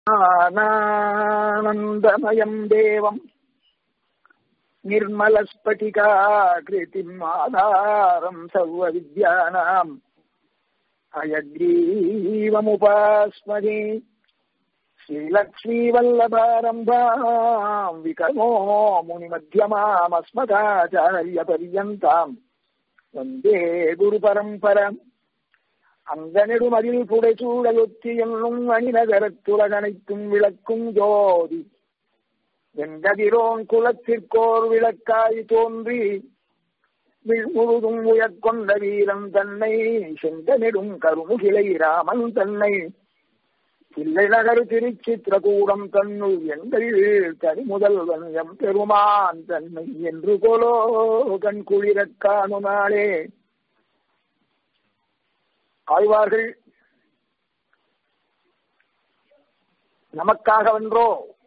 ஆனந்தமயம் தேவம் निर्मलस्फटिकाकृतिम् आधारम् सर्वविद्यानाम् अयग्रीवमुपास्महे श्रीलक्ष्मीवल्लभारम्भाम् विकर्मो मुनिमध्यमामस्मदाचार्यपर्यन्ताम् வந்தே குரு பரம்பரம் அங்கனெடுமதில் புடைசூடலொத்தி என்னும் அணிநகரத்துலகனைத்தும் விளக்கும் ஜோதி வெங்கதிரோன் குலத்திற்கோர் விளக்காய் தோன்றி முழுதும் உயர்கொண்ட வீரன் தன்னை செங்கனிடும் கருமுகிலை ராமன் தன்னை பிள்ளை நகர் திருச்சித்திரகூடம் தன்னுள் எங்கள் தனி முதல்வன் எம் பெருமான் தன்னை என்று போலோ கண் குளிரக் காணும் நாளே ஆழ்வார்கள் நமக்காகவென்றோ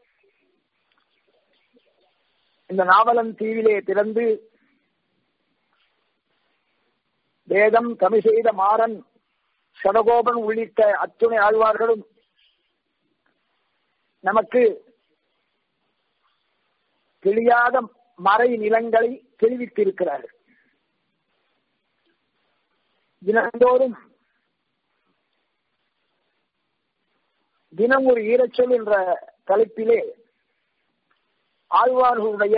இந்த நாவலன் தீவிலே திறந்து வேதம் தமிழ் செய்த மாறன் சடகோபன் உள்ளிட்ட அத்துணை ஆழ்வார்களும் நமக்கு தெரியாத மறை நிலங்களை தெரிவித்திருக்கிறார்கள் தினந்தோறும் தினம் ஒரு ஈரச்சொல் என்ற தலைப்பிலே ஆழ்வார்களுடைய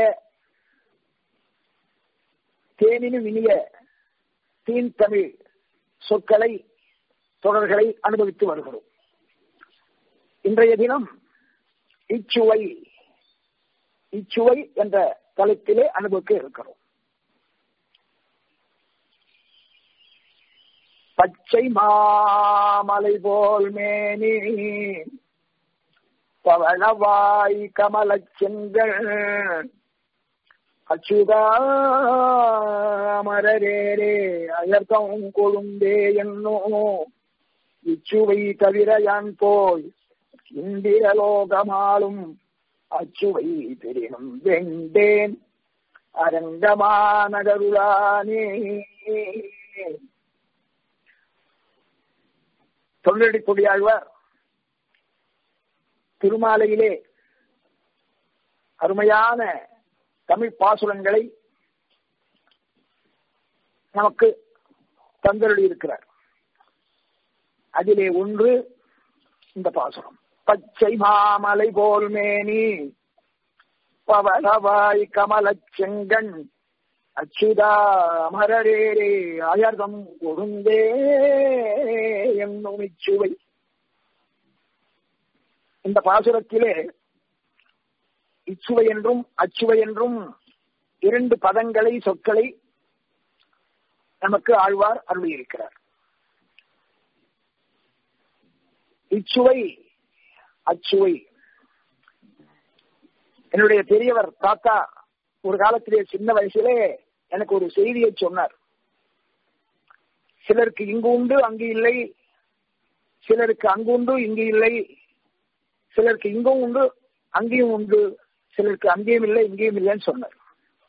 தேனினும் இனிய தீன் தமிழ் சொற்களை தொடர்களை அனுபவித்து வருகிறோம் இன்றைய தினம் இச்சுவை இச்சுவை என்ற தலைப்பிலே அனுபவிக்க இருக்கிறோம் பச்சை மாமலை போல் மேனி பவளவாய் கமலச் செங்கல் அச்சுதாமரரேரே அயர்த்தம் கொழுந்தே என்னோ இச்சுவை தவிர யான் போய் இந்திரலோகமாலும் அச்சுவை பெரினும் வெண்டேன் அரங்கமானகருளானே தொழிலடி கொடியாழ்வார் திருமாலையிலே அருமையான தமிழ் பாசுரங்களை நமக்கு தந்தருளி இருக்கிறார் அதிலே ஒன்று இந்த பாசுரம் பச்சை மாமலை போல் மேனி பவளவாய் கமலச் செங்கண் அச்சுதா அமரரேரே அயர்தம் கொடுந்தே என்னும் இச்சுவை இந்த பாசுரத்திலே இச்சுவை என்றும் அச்சுவை என்றும் இரண்டு பதங்களை சொற்களை நமக்கு ஆழ்வார் அருளியிருக்கிறார் இச்சுவை அச்சுவை என்னுடைய பெரியவர் தாத்தா ஒரு காலத்திலே சின்ன வயசிலே எனக்கு ஒரு செய்தியை சொன்னார் சிலருக்கு இங்கு உண்டு அங்கு இல்லை சிலருக்கு அங்கு உண்டு இங்கு இல்லை சிலருக்கு இங்கும் உண்டு அங்கேயும் உண்டு சிலருக்கு அங்கேயும் இல்லை இங்கேயும் இல்லைன்னு சொன்னார்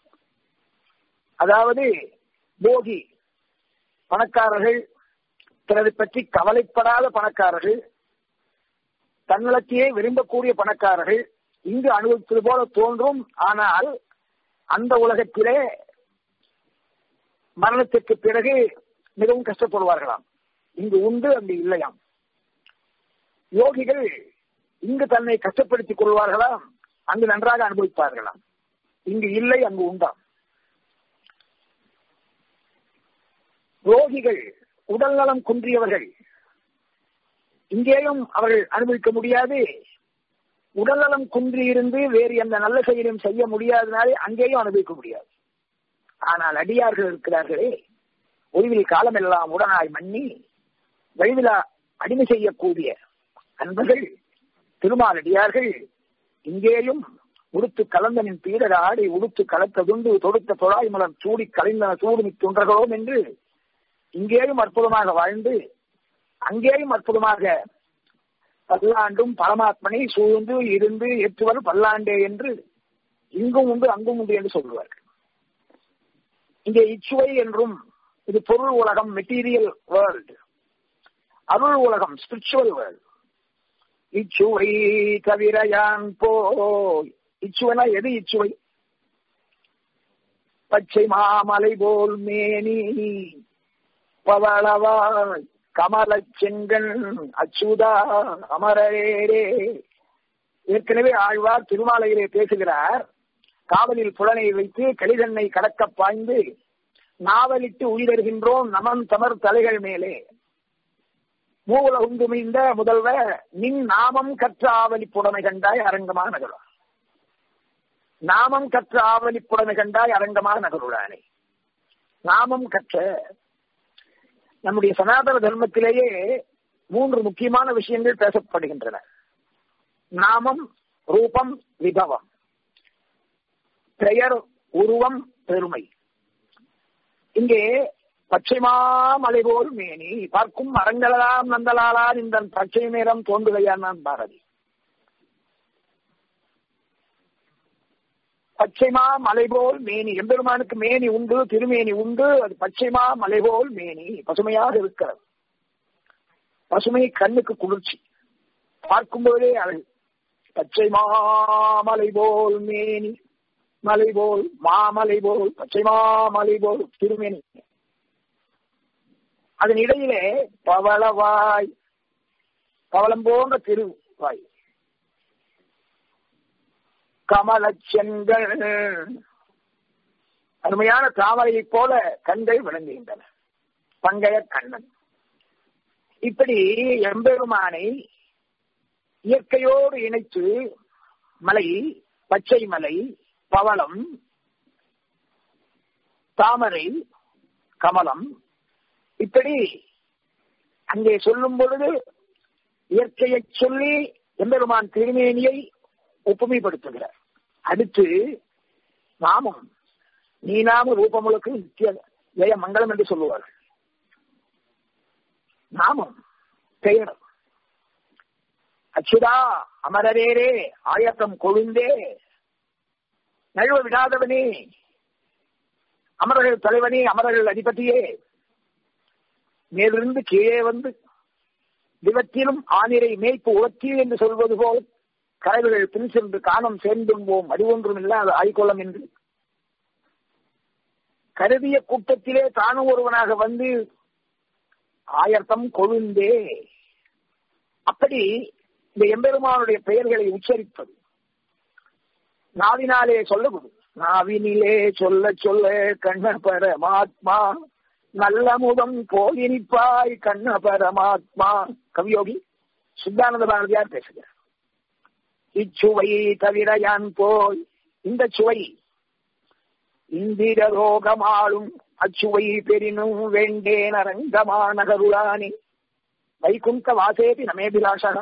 அதாவது போகி பணக்காரர்கள் பிறரை பற்றி கவலைப்படாத பணக்காரர்கள் தன்னலத்தையே விரும்பக்கூடிய பணக்காரர்கள் இங்கு அனுபவிப்பது போல தோன்றும் ஆனால் அந்த உலகத்திலே மரணத்திற்கு பிறகு மிகவும் கஷ்டப்படுவார்களாம் இங்கு உண்டு அங்கு இல்லையாம் யோகிகள் இங்கு தன்னை கஷ்டப்படுத்திக் கொள்வார்களாம் அங்கு நன்றாக அனுபவிப்பார்களாம் இங்கு இல்லை அங்கு உண்டாம் ரோகிகள் உடல் நலம் குன்றியவர்கள் இங்கேயும் அவர்கள் அனுபவிக்க முடியாது உடல்நலம் குன்றி இருந்து வேறு எந்த நல்ல செயலையும் செய்ய முடியாதனாலே அங்கேயும் அனுபவிக்க முடியாது ஆனால் அடியார்கள் இருக்கிறார்களே ஒளிவில் காலமெல்லாம் உடனாய் மன்னி வழிவிழா அடிமை செய்யக்கூடிய அன்பர்கள் திருமாலடியார்கள் இங்கேயும் உடுத்து கலந்தனின் பீடர ஆடை உடுத்து கலத்ததுண்டு தொடுத்த தொழாய் மலர் சூடி கலைந்தன சூடுமி துன்றகளோம் என்று இங்கேயும் அற்புதமாக வாழ்ந்து அங்கேயும் அற்புதமாக பல்லாண்டும் பரமாத்மனை சூழ்ந்து இருந்து ஏற்றுவர் பல்லாண்டே என்று இங்கும் உண்டு அங்கும் உண்டு என்று சொல்லுவார்கள் இங்கே இச்சுவை என்றும் இது பொருள் உலகம் மெட்டீரியல் வேர்ல்டு அருள் உலகம் ஸ்பிரிச்சுவல் வேர்ல்டு இச்சுவை தவிர யான் போய் இச்சுவனா எது இச்சுவை பச்சை மாமலை போல் மேனி பவளவாய் கமல செங்கன் அச்சுதா அமரரே ஏற்கனவே ஆழ்வார் திருமாலையிலே பேசுகிறார் காவலில் புலனை வைத்து கலிதன்னை கடக்க பாய்ந்து நாவலிட்டு உயிர்கின்றோம் நமன் தமர் தலைகள் மேலே மூல உந்துமிழ்ந்த முதல்வ நின் நாமம் கற்ற ஆவலிப்புடமை கண்டாய் அரங்கமா நகரம் நாமம் கற்ற ஆவலிப்புடமை கண்டாய் அரங்கமா நகருடானே நாமம் கற்ற நம்முடைய சனாதன தர்மத்திலேயே மூன்று முக்கியமான விஷயங்கள் பேசப்படுகின்றன நாமம் ரூபம் விபவம் பெயர் உருவம் பெருமை இங்கே பச்சைமா மலை போல் மேனி பார்க்கும் மரங்களெல்லாம் நந்தலாலான் இந்த பச்சை நேரம் தோன்றுகையான் பாரதி பச்சைமா மலை போல் மேனி எம்பெருமானுக்கு மேனி உண்டு திருமேனி உண்டு அது பச்சைமா மலை போல் மேனி பசுமையாக இருக்கிறது பசுமை கண்ணுக்கு குளிர்ச்சி பார்க்கும்போதே அழகு பச்சை மாமலை போல் மேனி மலை போல் மாமலை போல் பச்சை மாமலை போல் திருமேனி அதன் இடையிலே பவளவாய் பவளம் போன்ற திருவாய் கமல செங்கல் அருமையான தாமரையைப் போல கண்கள் விளங்குகின்றன பங்கைய கண்ணன் இப்படி எம்பெருமானை இயற்கையோடு இணைத்து மலை பச்சை மலை பவளம் தாமரை கமலம் இப்படி அங்கே சொல்லும் பொழுது இயற்கையை சொல்லி எம்பெருமான் திருமேனியை ஒப்புமைப்படுத்துகிறார் அடுத்து நாமம் நீ நாம ரூபமுழுக்கு நித்திய ஜெய மங்களம் என்று சொல்லுவார்கள் நாமம் பெயர் அச்சுதா அமரரேரே ஆயத்தம் கொழுந்தே நழுவ விடாதவனே அமரர்கள் தலைவனே அமரர்கள் அதிபதியே மேலிருந்து கீழே வந்து திவத்திலும் ஆனிரை மேய்ப்பு உலத்தி என்று சொல்வது போல் கரைவுகள் பின் சென்று காணம் சேர்ந்தும்போம் அறிவொன்றும் இல்லாத ஆய்கொள்ளம் என்று கருதிய கூட்டத்திலே தானும் ஒருவனாக வந்து ஆயர்த்தம் கொழுந்தே அப்படி இந்த எம்பெருமானுடைய பெயர்களை உச்சரிப்பது நாவினாலே சொல்லப்படும் நாவினிலே சொல்ல சொல்ல கண்ண பரமாத்மா நல்ல முதம் போயினிப்பாய் கண்ண பரமாத்மா கவியோகி சுத்தானந்த பாரதியார் பேசுகிறார் இச்சுவை தவிர யான் போய் இந்த சுவை இந்திர ரோகமாளும் அச்சுவை பெரினும் வேண்டேன் அரங்கமா நகருளானே வைகுந்த வாசேபி நமேபிலாஷக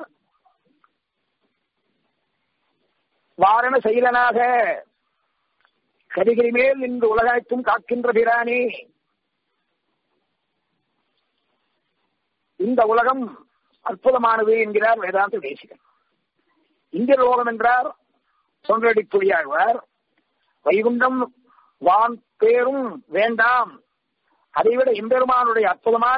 வாரண செயலனாக கரிகிரி மேல் நின்று உலகத்தும் காக்கின்ற பிரானே இந்த உலகம் அற்புதமானது என்கிறார் வேதாந்த தேசிகன் இந்திய லோகம் என்றார் சொன்றடி புலியாழ்வார் வைகுண்டம் வான் பேரும் வேண்டாம் அதைவிட எம்பெருமானுடைய அற்புதமான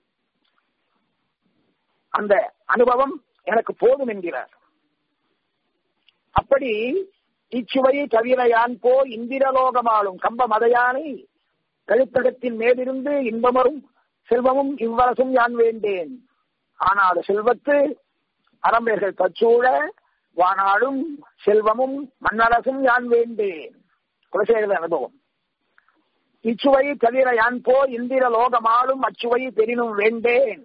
அந்த அனுபவம் எனக்கு போதும் என்கிறார் அப்படி இச்சுவையை தவிர யான் போ இந்திரலோகமாளும் கம்ப மதையானை கழுத்தகத்தின் மேலிருந்து இன்பமரும் செல்வமும் இவ்வரசும் யான் வேண்டேன் ஆனால் செல்வத்து அறம்பேர்கள் தச்சூழ வானாடும் செல்வமும் மன்னரசும் யான் வேண்டேன் குலசேகர அனுபவம் இச்சுவை தவிர யான் போ இந்திர லோகமாளும் அச்சுவை பெரினும் வேண்டேன்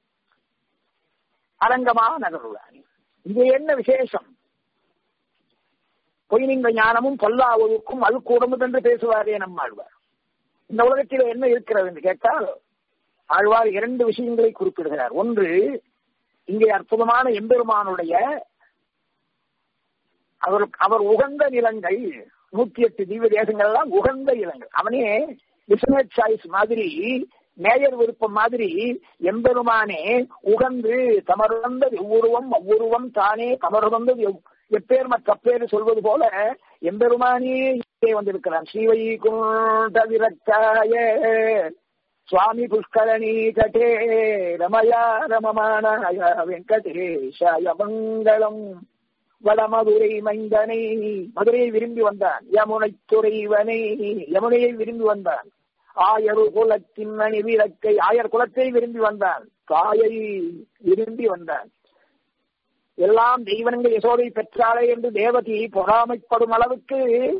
அரங்கமா நகருவான் இங்கே என்ன விசேஷம் பொய்னிங்க ஞானமும் பொல்லாவதுக்கும் அது கூடமும் என்று பேசுவாரே நம்மாழ்வார் இந்த உலகத்தில் என்ன இருக்கிறது என்று கேட்டால் ஆழ்வார் இரண்டு விஷயங்களை குறிப்பிடுகிறார் ஒன்று இங்கே அற்புதமான எம்பெருமானுடைய அவர் அவர் உகந்த நிலங்கள் நூத்தி எட்டு தீவிர தேசங்கள் எல்லாம் உகந்த நிலங்கள் அவனே பிசினஸ் சாய்ஸ் மாதிரி மேயர் விருப்பம் மாதிரி எம்பெருமானே உகந்து தமர்வந்த எவ்வுருவம் அவ்வுருவம் தானே தமர்வந்தது எப்பேர் மற்றப்பேர் சொல்வது போல எம்பெருமானே இங்கே வந்திருக்கிறான் ஸ்ரீவை குண்ட விரக்தாய சுவாமி புஷ்கரணி கட்டே ரமயா ரமமானாய வெங்கடேஷாய மங்களம் வடமதுரை மைந்தனை மதுரையை விரும்பி வந்தான் யமுனை துறைவனை யமுனையை விரும்பி வந்தான் ஆயரு குலத்தின் மணி விளக்கை ஆயர் குலத்தை விரும்பி வந்தான் தாயை விரும்பி வந்தான் எல்லாம் தெய்வனங்கள் யசோதை பெற்றாளே என்று தேவதி பொறாமைப்படும் அளவுக்கு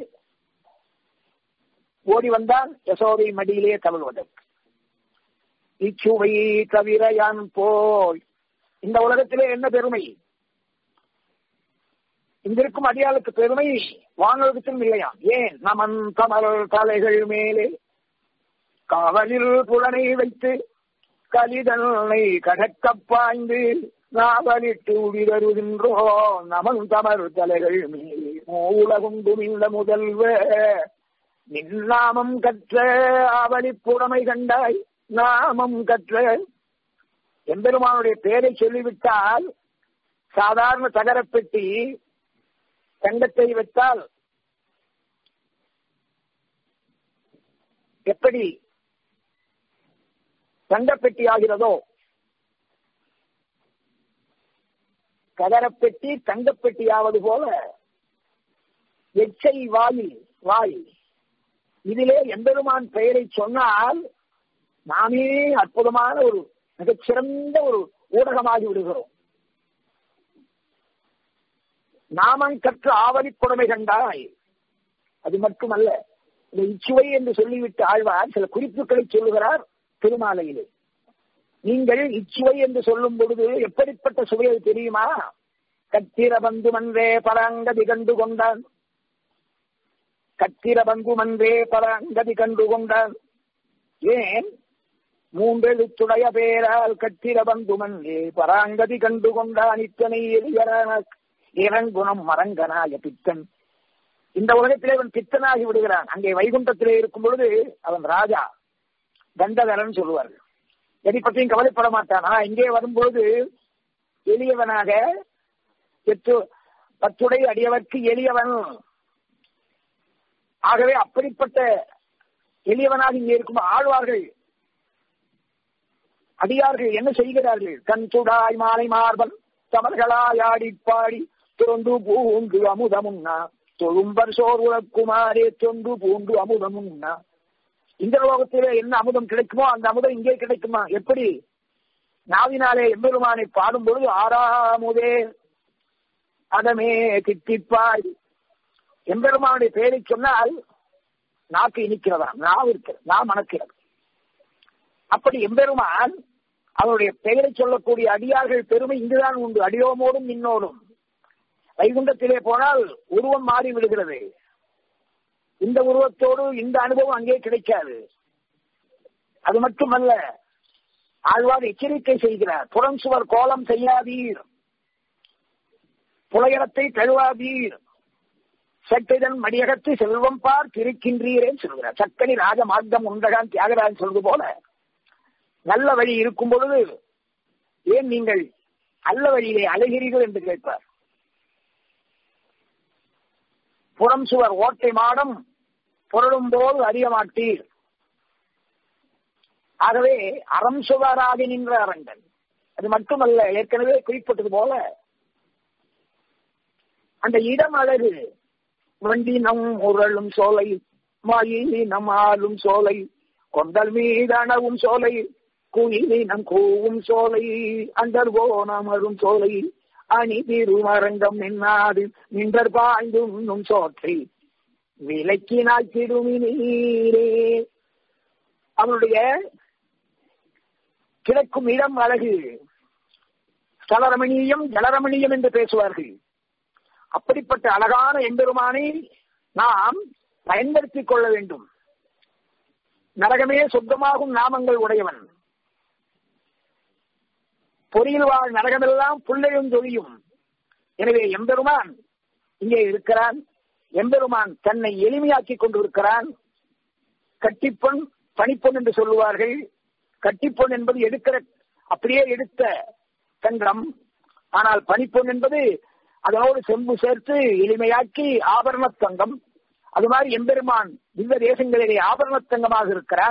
ஓடி வந்தான் யசோதை மடியிலே தவழ்வதற்கு இச்சுவை தவிர யான் போய் இந்த உலகத்திலே என்ன பெருமை இங்கிருக்கும் அடியாளுக்கு பெருமை வானொலகத்திலும் இல்லையாம் ஏன் நமன் கமல் தலைகள் மேலே காவலில் புலனை வைத்து கலிதனை கடக்க பாய்ந்து நாவலிட்டு உடிதருகின்றோ நமன் தமர் தலைகள் மேலே மூலகும் குமிழ்ந்த முதல்வ நின்னாமம் கற்ற ஆவலி புறமை கண்டாய் நாமம் கற்ற எம்பெருமானுடைய பெயரை சொல்லிவிட்டால் சாதாரண தகரப்பெட்டி தங்கத்தை வைத்தால் எப்படி தங்கப்பெட்டி ஆகிறதோ கதரப்பெட்டி தங்கப்பெட்டி ஆவது போல எச்சை வாயில் வாய் இதிலே எம்பெருமான் பெயரை சொன்னால் நாமே அற்புதமான ஒரு மிகச்சிறந்த ஒரு ஊடகமாகி விடுகிறோம் நாமம் கற்ற ஆவலி புறமை கண்டாய் அது மட்டுமல்ல இந்த இச்சுவை என்று சொல்லிவிட்டு ஆழ்வார் சில குறிப்புகளை சொல்லுகிறார் திருமாலையிலே நீங்கள் இச்சுவை என்று சொல்லும் பொழுது எப்படிப்பட்ட சுவையை தெரியுமா கத்திர பந்து மன்றே பராங்கதி கண்டு கொண்டான் கத்திர பந்து மன்றே பராங்கதி கண்டு கொண்டான் ஏன் மூன்றெழுத்துடைய பேரால் கத்திர பந்து மன்றே பராங்கதி கண்டு கொண்டான் இத்தனை எளியரான இறங்குணம் மரங்கனாய பித்தன் இந்த உலகத்திலே அவன் பித்தனாகி விடுகிறான் அங்கே வைகுண்டத்திலே இருக்கும் பொழுது அவன் ராஜா தண்டதரன் சொல்லுவார்கள் எதை பற்றியும் கவலைப்பட மாட்டான் ஆனா இங்கே வரும்பொழுது எளியவனாக எட்டு பத்துடை அடியவர்க்கு எளியவன் ஆகவே அப்படிப்பட்ட எளியவனாக இங்கே இருக்கும் ஆழ்வார்கள் அடியார்கள் என்ன செய்கிறார்கள் கண் சுடாய் மாலை மார்பன் தமர்களாய் ஆடி பாடி தொண்டு பூண்டு அமுதமுன்னா தொழும்பர் சோர் உலக்குமாரே தொண்டு பூண்டு அமுதமுன்னா இந்த லோகத்திலே என்ன அமுதம் கிடைக்குமோ அந்த அமுதம் இங்கே கிடைக்குமா எப்படி நாவினாலே எம்பெருமானை பாடும் பொழுது ஆறாமுதே அதமே தித்திப்பாய் எம்பெருமானுடைய பெயரை சொன்னால் நாக்கு இனிக்கிறதா நாவு இருக்கிறது நா மணக்கிறது அப்படி எம்பெருமான் அவருடைய பெயரை சொல்லக்கூடிய அடியார்கள் பெருமை இங்குதான் உண்டு அடியோமோடும் மின்னோடும் வைகுண்டத்திலே போனால் உருவம் மாறி விடுகிறது இந்த உருவத்தோடு இந்த அனுபவம் அங்கே கிடைக்காது அது மட்டுமல்ல ஆழ்வார் எச்சரிக்கை செய்கிறார் புறம் சுவர் கோலம் செய்யாதீர் புலையனத்தை தழுவாதீர் சட்டைதன் மடியகத்து செல்வம் பார் திருக்கின்றீரேன்னு சொல்கிறார் சக்கனி ராஜ மார்க்கம் உண்டகான் தியாகராஜன் சொல்வது போல நல்ல வழி இருக்கும் பொழுது ஏன் நீங்கள் அல்ல வழியிலே அலைகிறீர்கள் என்று கேட்பார் புறம் சுவர் ஓட்டை மாடம் புரளும் போது அறிய மாட்டீர் ஆகவே அறம் சுவராகி நின்ற அரங்கன் அது மட்டுமல்ல ஏற்கனவே குறிப்பிட்டது போல அந்த இடம் அழகு வண்டி நம் உரளும் சோலை மாயி நம் ஆளும் சோலை கொண்டல் மீதனவும் சோலை குயிலி நம் கூவும் சோலை அண்டர் போனமரும் சோலை அணி திருமரங்கம் நின்னாது நின்றர் பாய்ந்தும் சோற்றை விலக்கினாய் திருமி நீரே அவனுடைய கிடக்கும் இடம் அழகு ஸ்தலரமணீயம் ஜலரமணீயம் என்று பேசுவார்கள் அப்படிப்பட்ட அழகான எம்பெருமானை நாம் பயன்படுத்திக் கொள்ள வேண்டும் நரகமே சொந்தமாகும் நாமங்கள் உடையவன் பொறியில் வாழ் நரகமெல்லாம் புள்ளையும் தொழியும் எனவே எம்பெருமான் இங்கே இருக்கிறான் எம்பெருமான் தன்னை எளிமையாக்கிக் கொண்டிருக்கிறான் கட்டிப்பொன் பனிப்பொன் என்று சொல்லுவார்கள் கட்டிப்பொன் என்பது எடுக்கிற அப்படியே எடுத்த தங்கம் ஆனால் பனிப்பொன் என்பது அதனோடு செம்பு சேர்த்து எளிமையாக்கி ஆபரண தங்கம் அது மாதிரி எம்பெருமான் திவ்ய தேசங்களிலே ஆபரண தங்கமாக இருக்கிறான்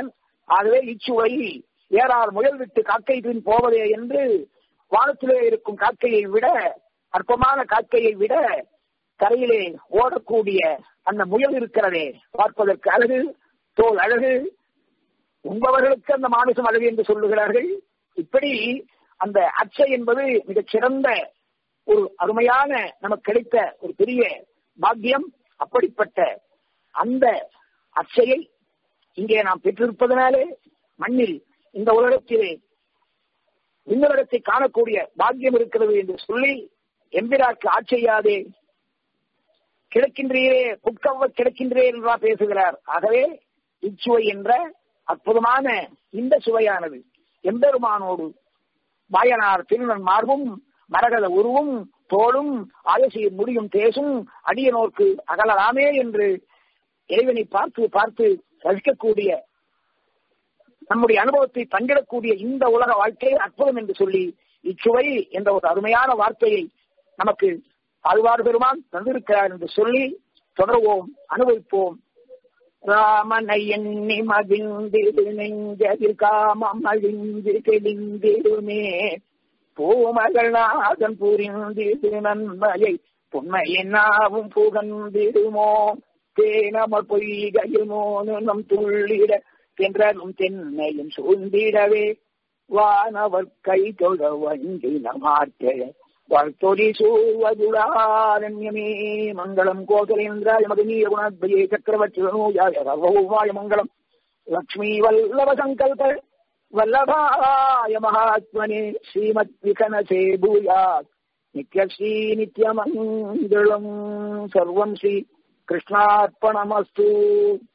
ஆகவே இச்சுவை ஏறார் முயல் விட்டு காக்கை பின் போவதே என்று வானத்திலே இருக்கும் காக்கையை விட அற்பமான காக்கையை விட கரையிலே ஓடக்கூடிய அந்த முயல் இருக்கிறதே பார்ப்பதற்கு அழகு தோல் அழகு உண்பவர்களுக்கு அந்த மாமிசம் அழகு என்று சொல்லுகிறார்கள் இப்படி அந்த அச்சை என்பது மிகச் சிறந்த ஒரு அருமையான நமக்கு கிடைத்த ஒரு பெரிய பாக்கியம் அப்படிப்பட்ட அந்த அச்சையை இங்கே நாம் பெற்றிருப்பதனாலே மண்ணில் இந்த உலகத்திலே விண்ணுலகத்தை காணக்கூடிய பாக்கியம் இருக்கிறது என்று சொல்லி எம்பிராக்கு ஆட்செய்யாதே கிடக்கின்றீரே புட்கவ்வ கிடக்கின்றே என்றா பேசுகிறார் ஆகவே இச்சுவை என்ற அற்புதமான இந்த சுவையானது எம்பெருமானோடு பாயனார் திருநன் மார்பும் மரகத உருவும் தோளும் ஆயசியின் முடியும் தேசும் அடியனோர்க்கு அகலலாமே என்று இறைவனை பார்த்து பார்த்து ரசிக்கக்கூடிய நம்முடைய அனுபவத்தை பங்கிடக்கூடிய இந்த உலக வாழ்க்கை அற்புதம் என்று சொல்லி இச்சுவை என்ற ஒரு அருமையான வார்த்தையை நமக்கு ஆழ்வார் பெருமான் தந்திருக்கிறார் என்று சொல்லி தொடர்வோம் அனுபவிப்போம் ராமனை எண்ணி மகிழ்ந்திரு நெஞ்சதில் காமம் அழிந்து தெளிந்திருமே பூமகள் நாதன் புரிந்திரு நன்மையை புண்மையென்னாவும் புகழ்ந்திருமோ தேனம பொய்கையில் மோனு நம் துள்ளிட தென்றலும் தென்னையும் சூழ்ந்திடவே வானவர் கை தொழ வண்டின மாற்ற வாழ்த்தொலி சூவதுளாரண்யமே மங்களம் கோசலேந்திராய மகனீய குணாத்பயே சக்கரவர்த்தி தனூஜாய சர்வௌமாய மங்களம் லக்ஷ்மீ வல்லவ சங்கல்ப வல்லபாய மகாத்மனே ஸ்ரீமத் விகனசே பூயாத் நித்யஸ்ரீ நித்யமங்கலம் சர்வம் ஸ்ரீ கிருஷ்ணார்ப்பணமஸ்து